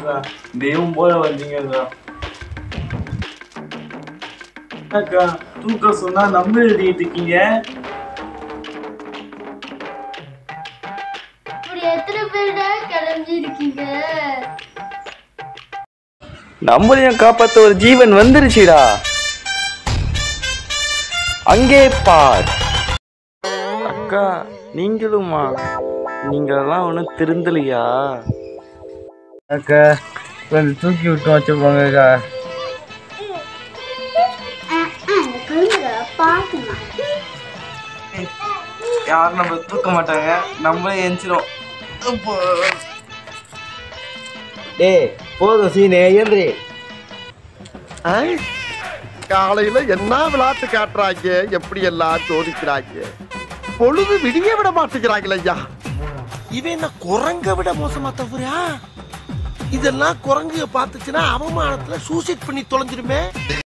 அக்கா தெய்வம் போல வந்தீங்க அக்கா அக்கா தூக்க சொன்னா நம்ப எழுதிட்டு இருக்கீங்க இப்படி எத்தனை பேர்டா கிளம்பி இருக்கீங்க நம்மளையும் காப்பாத்த ஒரு ஜீவன் வந்துருச்சுடா அங்கே பார் அக்கா நீங்களுமா நீங்கெல்லாம் ஒன்றும் திருந்தலையா அக்கா கொஞ்சம் தூக்கி விட்டு வச்சுப்பாங்க அக்கா பார்க்கலாம் யாரும் நம்ம தூக்க மாட்டாங்க நம்மளே எந்திரும் டேய் போதும் சீனே ஏந்திரி காலையில என்ன விளையாட்டு காட்டுறாங்க எப்படி எல்லாம் சோதிக்கிறாங்க பொழுது விடிய விட மாட்டேங்கிறாங்களே ஐயா இவன் என்ன குரங்க விட மோசமா தவிரா இதெல்லாம் குரங்கு பார்த்துச்சுன்னா அவமானத்துல சூசைட் பண்ணி தொலைஞ்சிருமே